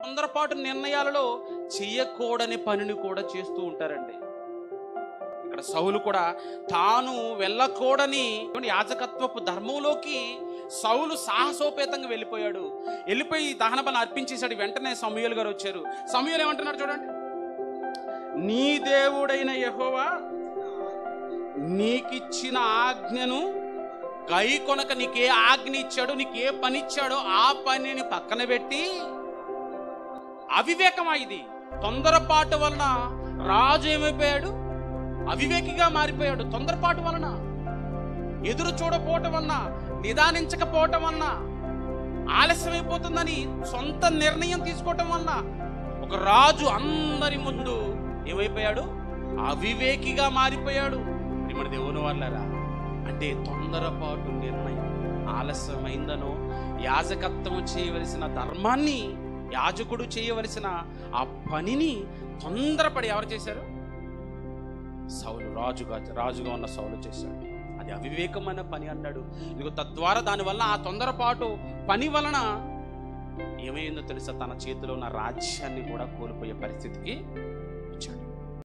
తొందరపాటు నిర్ణయాలలో చెయ్యకూడని పనిని కూడా చేస్తూ ఉంటారండి ఇక్కడ సౌలు కూడా తాను వెళ్ళకూడని యాజకత్వపు ధర్మంలోకి సౌలు సాహసోపేతంగా వెళ్ళిపోయాడు వెళ్ళిపోయి దహన బలి అర్పించేశాడు వెంటనే సమూహలు గారు వచ్చారు సమూహలు ఏమంటున్నారు చూడండి నీ దేవుడైన యెహోవా నీకిచ్చిన ఆజ్ఞను గై కొనక నీకే ఆజ్ఞ ఇచ్చాడో నీకే పని ఇచ్చాడో ఆ పనిని పక్కన పెట్టి అవివేకమా ఇది తొందరపాటు వలన రాజు ఏమైపోయాడు అవివేకిగా మారిపోయాడు తొందరపాటు వలన ఎదురు చూడపోవటం వలన నిదానించకపోవటం వలన ఆలస్యమైపోతుందని సొంత నిర్ణయం తీసుకోవటం వలన ఒక రాజు అందరి ముందు ఏమైపోయాడు అవివేకిగా మారిపోయాడు మన దేవుని వాళ్ళరా అంటే తొందరపాటు నిర్ణయం ఆలస్యమైందనో యాజకత్వం చేయవలసిన ధర్మాన్ని యాజకుడు చేయవలసిన ఆ పనిని తొందరపడి ఎవరు చేశారు సౌలు రాజుగా రాజుగా ఉన్న సౌలు చేశాడు అది అవివేకమైన పని అన్నాడు ఇదిగో తద్వారా దానివల్ల ఆ తొందరపాటు పని వలన ఏమైందో తెలుసా తన చేతిలో ఉన్న రాజ్యాన్ని కూడా కోల్పోయే పరిస్థితికి